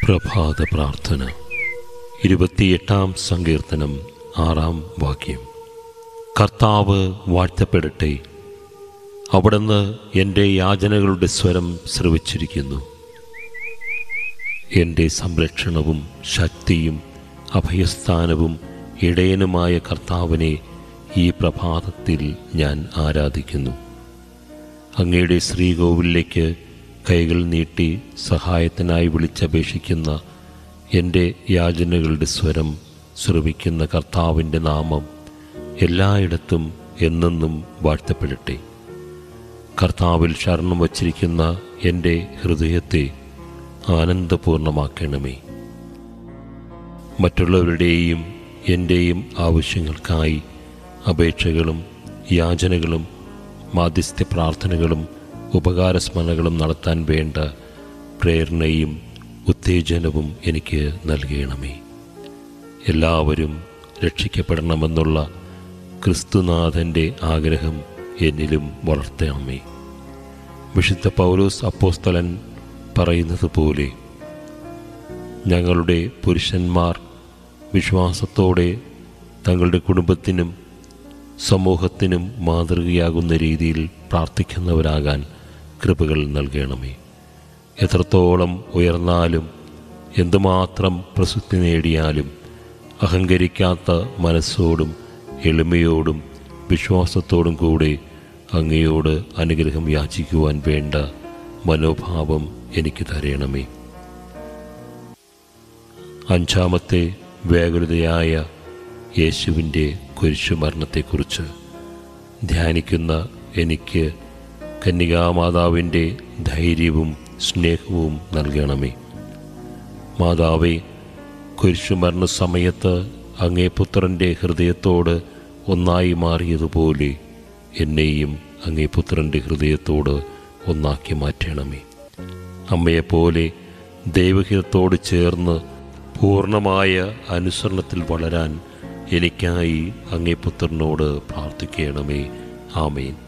പ്രഭാത പ്രാർത്ഥന ഇരുപത്തിയെട്ടാം സങ്കീർത്തനം ആറാം വാക്യം കർത്താവ് വാഴ്ത്തപ്പെടട്ടെ അവിടുന്ന് എൻ്റെ യാചനകളുടെ സ്വരം ശ്രവിച്ചിരിക്കുന്നു എൻ്റെ സംരക്ഷണവും ശക്തിയും അഭയസ്ഥാനവും ഇടയനുമായ കർത്താവിനെ ഈ പ്രഭാതത്തിൽ ഞാൻ ആരാധിക്കുന്നു അങ്ങയുടെ ശ്രീകോവിലേക്ക് കൈകൾ നീട്ടി സഹായത്തിനായി വിളിച്ചപേക്ഷിക്കുന്ന എൻ്റെ യാചനകളുടെ സ്വരം ശ്രവിക്കുന്ന കർത്താവിൻ്റെ നാമം എല്ലായിടത്തും എന്നെന്നും വാഴ്ത്തപ്പെടട്ടെ കർത്താവിൽ ശരണം വച്ചിരിക്കുന്ന എൻ്റെ ഹൃദയത്തെ ആനന്ദപൂർണമാക്കണമേ മറ്റുള്ളവരുടെയും എൻ്റെയും ആവശ്യങ്ങൾക്കായി അപേക്ഷകളും യാചനകളും മാധ്യസ്ഥ പ്രാർത്ഥനകളും ഉപകാരസ്മരണകളും നടത്താൻ വേണ്ട പ്രേരണയും ഉത്തേജനവും എനിക്ക് നൽകണമേ എല്ലാവരും രക്ഷിക്കപ്പെടണമെന്നുള്ള ക്രിസ്തുനാഥൻ്റെ ആഗ്രഹം എന്നിലും വളർത്തണമേ വിശുദ്ധ പൗലോസ് അപ്പോസ്തലൻ പറയുന്നത് പോലെ ഞങ്ങളുടെ പുരുഷന്മാർ വിശ്വാസത്തോടെ തങ്ങളുടെ കുടുംബത്തിനും സമൂഹത്തിനും മാതൃകയാകുന്ന രീതിയിൽ പ്രാർത്ഥിക്കുന്നവരാകാൻ കൃപകൾ നൽകണമേ എത്രത്തോളം ഉയർന്നാലും എന്തുമാത്രം പ്രസിദ്ധി നേടിയാലും അഹങ്കരിക്കാത്ത മനസ്സോടും എളിമയോടും വിശ്വാസത്തോടും കൂടെ അങ്ങയോട് അനുഗ്രഹം യാചിക്കുവാൻ വേണ്ട മനോഭാവം എനിക്ക് തരണമേ അഞ്ചാമത്തെ വ്യാകുലതയായ യേശുവിൻ്റെ കുരിശുമരണത്തെക്കുറിച്ച് ധ്യാനിക്കുന്ന എനിക്ക് കന്യകാമാതാവിൻ്റെ ധൈര്യവും സ്നേഹവും നൽകണമേ മാതാവേ കുരിശുമരണ സമയത്ത് അങ്ങേ പുത്രൻ്റെ ഹൃദയത്തോട് ഒന്നായി മാറിയതുപോലെ എന്നെയും അങ്ങേ പുത്രൻ്റെ ഹൃദയത്തോട് ഒന്നാക്കി മാറ്റണമേ അമ്മയെപ്പോലെ ദൈവഹിതത്തോട് ചേർന്ന് പൂർണ്ണമായ അനുസരണത്തിൽ വളരാൻ എനിക്കായി അങ്ങേ പുത്രനോട് പ്രാർത്ഥിക്കണമേ ആമേൻ